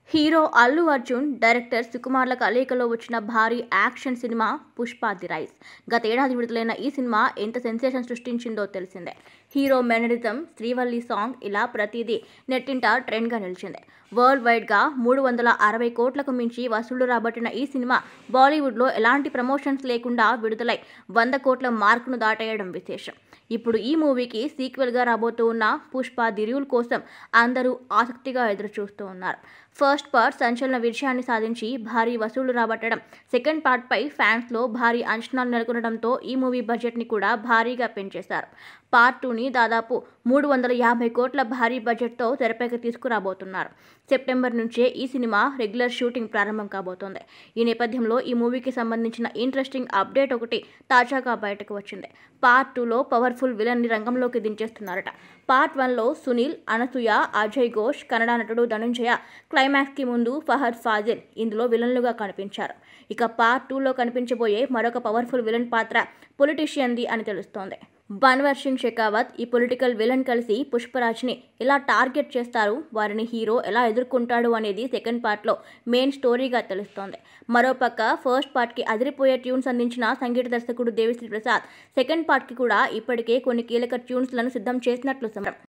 hero Allu Arjun director సుకుమార్ల కలయికలో వచ్చిన భారీ action cinema Pushpa the rise గతేడాది విడుదలైన ఈ సినిమా ఎంత సెన్సేషన్ సృష్టించిందో తెలిసిందే హీరో మెనరిజం శ్రీవల్లి సాంగ్ ఇలా ప్రతిదీ నెట్టింట ట్రెండ్గా నిలిచింది వరల్డ్ వైడ్గా మూడు వందల అరవై కోట్లకు మించి వసూళ్లు రాబట్టిన ఈ సినిమా బాలీవుడ్లో ఎలాంటి ప్రమోషన్స్ లేకుండా విడుదలై వంద కోట్ల మార్కును దాటేయడం విశేషం ఇప్పుడు ఈ మూవీకి సీక్వెల్గా రాబోతూ ఉన్న పుష్ప ది రూల్ కోసం అందరూ ఆసక్తిగా ఎదురు చూస్తూ ఉన్నారు ఫస్ట్ పార్ట్ సంచలన విజయాన్ని సాధించి భారీ వసూళ్లు రాబట్టడం సెకండ్ పార్ట్పై ఫ్యాన్స్లో భారీ అంచనాలు నెలకొనడంతో ఈ మూవీ బడ్జెట్ని కూడా భారీగా పెంచేశారు పార్ట్ టూని దాదాపు మూడు వందల యాభై కోట్ల భారీ బడ్జెట్తో తెరపైకి తీసుకురాబోతున్నారు సెప్టెంబర్ నుంచే ఈ సినిమా రెగ్యులర్ షూటింగ్ ప్రారంభం కాబోతోంది ఈ నేపథ్యంలో ఈ మూవీకి సంబంధించిన ఇంట్రెస్టింగ్ అప్డేట్ ఒకటి తాజాగా బయటకు వచ్చింది పార్ట్ టూలో పవర్ఫుల్ విలన్ని రంగంలోకి దించేస్తున్నారట పార్ట్ వన్లో సునీల్ అనసూయ అజయ్ ఘోష్ కన్నడ నటుడు ధనుంజయ క్లైమాక్స్కి ముందు ఫహద్ ఫాజిల్ ఇందులో విలన్లుగా కనిపించారు ఇక పార్ట్ టూలో కనిపించబోయే మరొక పవర్ఫుల్ విలన్ పాత్ర పొలిటీషియన్ది అని తెలుస్తోంది బన్వర్ సింగ్ షెకావత్ ఈ పొలిటికల్ విలన్ కలిసి పుష్పరాజ్ని ఎలా టార్గెట్ చేస్తారు వారిని హీరో ఎలా ఎదుర్కొంటాడు అనేది సెకండ్ పార్ట్లో మెయిన్ స్టోరీగా తెలుస్తోంది మరోపక్క ఫస్ట్ పార్ట్కి అదిరిపోయే ట్యూన్స్ అందించిన సంగీత దర్శకుడు దేవిశ్రీ ప్రసాద్ సెకండ్ పార్ట్కి కూడా ఇప్పటికే కొన్ని కీలక ట్యూన్స్లను సిద్ధం చేసినట్లు సమాచారం